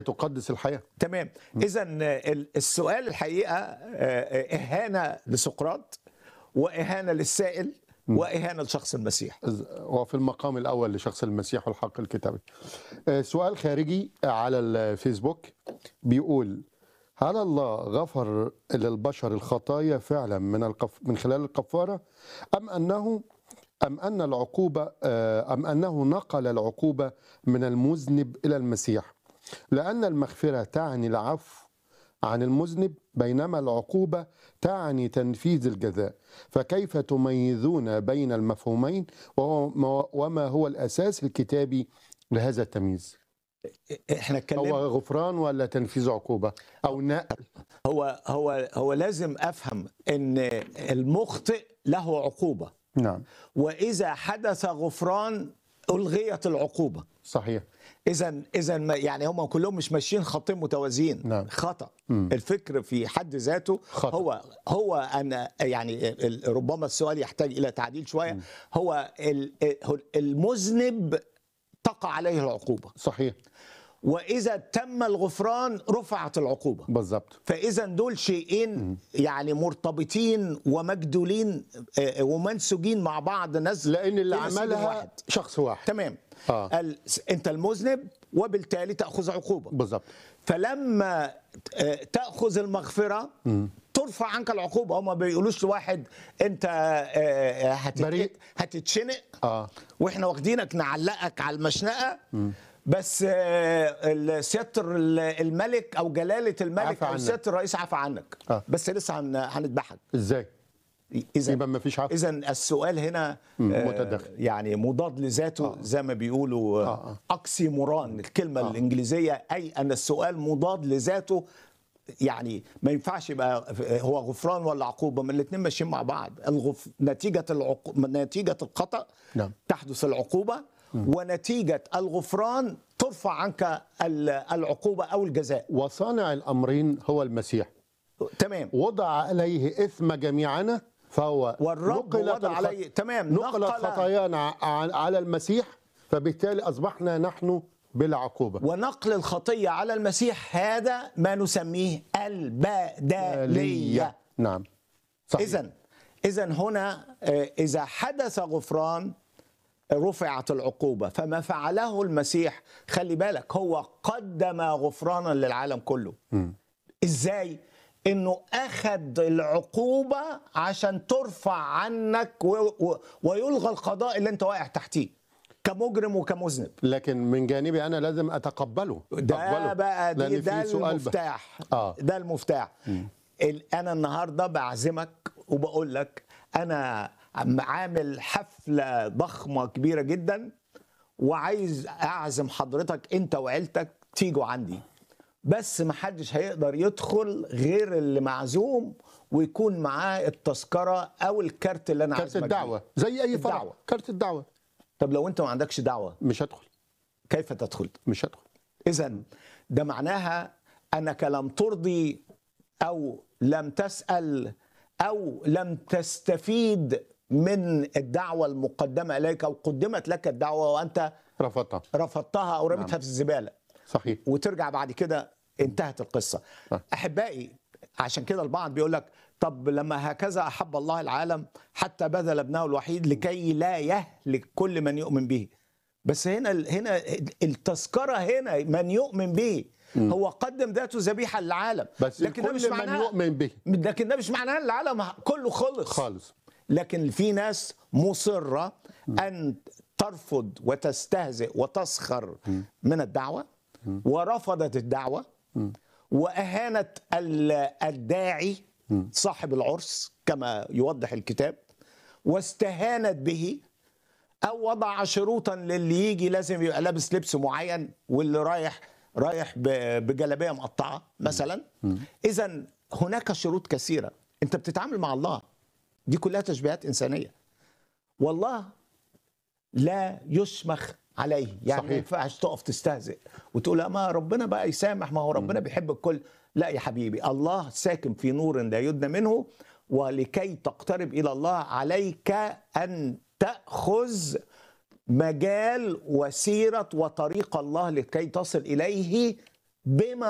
تقدس الحياه تمام اذا السؤال الحقيقه آه، اهانه لسقراط واهانه للسائل واهانه لشخص المسيح وفي المقام الاول لشخص المسيح والحق الكتابي. آه، سؤال خارجي على الفيسبوك بيقول هل الله غفر للبشر الخطايا فعلا من القف من خلال الكفاره ام انه ام ان العقوبه آه، ام انه نقل العقوبه من المذنب الى المسيح لان المغفره تعني العفو عن المذنب بينما العقوبة تعني تنفيذ الجزاء فكيف تميزون بين المفهومين وهو وما هو الأساس الكتابي لهذا التمييز احنا هو اتكلمنا غفران ولا تنفيذ عقوبة أو نقل هو هو هو لازم افهم ان المخطئ له عقوبه نعم واذا حدث غفران الغيت العقوبه صحيح اذا اذا ما- يعني هم كلهم مش ماشيين خطين متوازيين نعم. خطا مم. الفكر في حد ذاته خطأ. هو هو انا يعني ال- ربما السؤال يحتاج الى تعديل شويه هو ال- هو المذنب تقع عليه العقوبه صحيح واذا تم الغفران رفعت العقوبه بالضبط فاذا دول شيئين يعني مرتبطين ومجدولين آه، ومنسوجين مع بعض نزل لأن اللي إلى سجن عملها واحد. شخص واحد تمام آه. ال- انت المذنب وبالتالي تاخذ عقوبه بالضبط فلما آه، تاخذ المغفره ترفع عنك العقوبه هم ما بيقولوش لواحد انت آه، هتت- بريء. هتتشنق اه واحنا واخدينك نعلقك على المشنقه بس آه، ال- سياده ال- الملك او جلاله الملك عفى او عنك. سياده الرئيس عفى عنك آه. بس لسه هن- هنذبحك ازاي اذا يبقى ما فيش عفو اذا السؤال هنا مم، آه، متداخل. يعني مضاد لذاته زي ما بيقولوا آه، آه. آه. اكسيموران الكلمه آه. الانجليزيه اي ان السؤال مضاد لذاته يعني ما ينفعش يبقى هو غفران ولا عقوبه من الاثنين ماشيين مع بعض الغف... نتيجه العقو... نتيجه الخطا نعم. تحدث العقوبه ونتيجه الغفران ترفع عنك ال- العقوبه او الجزاء وصانع الأمرين هو المسيح تمام وضع عليه إثم جميعنا فهو والرب نقلت وضع الخط- عليه تمام نقلت خطايانا ع- على المسيح فبالتالي أصبحنا نحن بلا عقوبة ونقل الخطية على المسيح هذا ما نسميه البدلية نعم صحيح. إذا إذا هنا آه، إذا حدث غفران رفعت العقوبة فما فعله المسيح خلي بالك هو قدم غفرانا للعالم كله إزاي؟ إنه أخذ العقوبة عشان ترفع عنك و... و... ويلغى القضاء اللي أنت واقع تحتيه كمجرم وكمذنب لكن من جانبي أنا لازم أتقبله ده أقبله. بقى دي لأن ده في سؤال ب- المفتاح آه. ده المفتاح ال- انا النهارده بعزمك وبقول لك انا عم- عامل حفله ضخمه كبيره جدا وعايز اعزم حضرتك انت وعيلتك تيجوا عندي بس محدش هيقدر يدخل غير اللي معزوم ويكون معاه التذكره او الكارت اللي انا كارت عازمك الدعوة بيه. زي أي فرع الدعوة. كارت الدعوة طب لو انت ما عندكش دعوه مش هدخل كيف تدخل مش هدخل إذا ده معناها أنك لم ترضي أو لم تسأل أو لم تستفيد من الدعوة المقدمة إليك أو قدمت لك الدعوة وأنت رفضتها رفضتها أو رميتها في الزبالة صحيح وترجع بعد كده انتهت القصة صح. أحبائي عشان كده البعض بيقول لك طب لما هكذا أحب الله العالم حتى بذل ابنه الوحيد لكي لا يهلك كل من يؤمن به بس هنا هنا التذكرة هنا من يؤمن به هو قدم ذاته ذبيحة للعالم بس لكن ده مش كل من معناه يؤمن به لكن ده مش معناه ان العالم كله خلص خالص لكن في ناس مصرة أن ترفض وتستهزئ وتسخر من الدعوة ورفضت الدعوة وأهانت ال- الداعي صاحب العرس كما يوضح الكتاب واستهانت به أو وضع شروطا للي يجي لازم يبقى لابس لبس معين واللي رايح رايح ب- بجلابية مقطعة مثلا إذا هناك شروط كثيرة أنت بتتعامل مع الله دي كلها تشبيهات إنسانية والله لا يشمخ عليه يعني ما صحيح. ينفعش تقف تستهزئ وتقول لا ما ربنا بقى يسامح ما هو ربنا بيحب الكل لا يا حبيبي الله ساكن في نور لا يدنى منه ولكي تقترب الى الله عليك ان تاخذ مجال وسيره وطريق الله لكي تصل اليه بما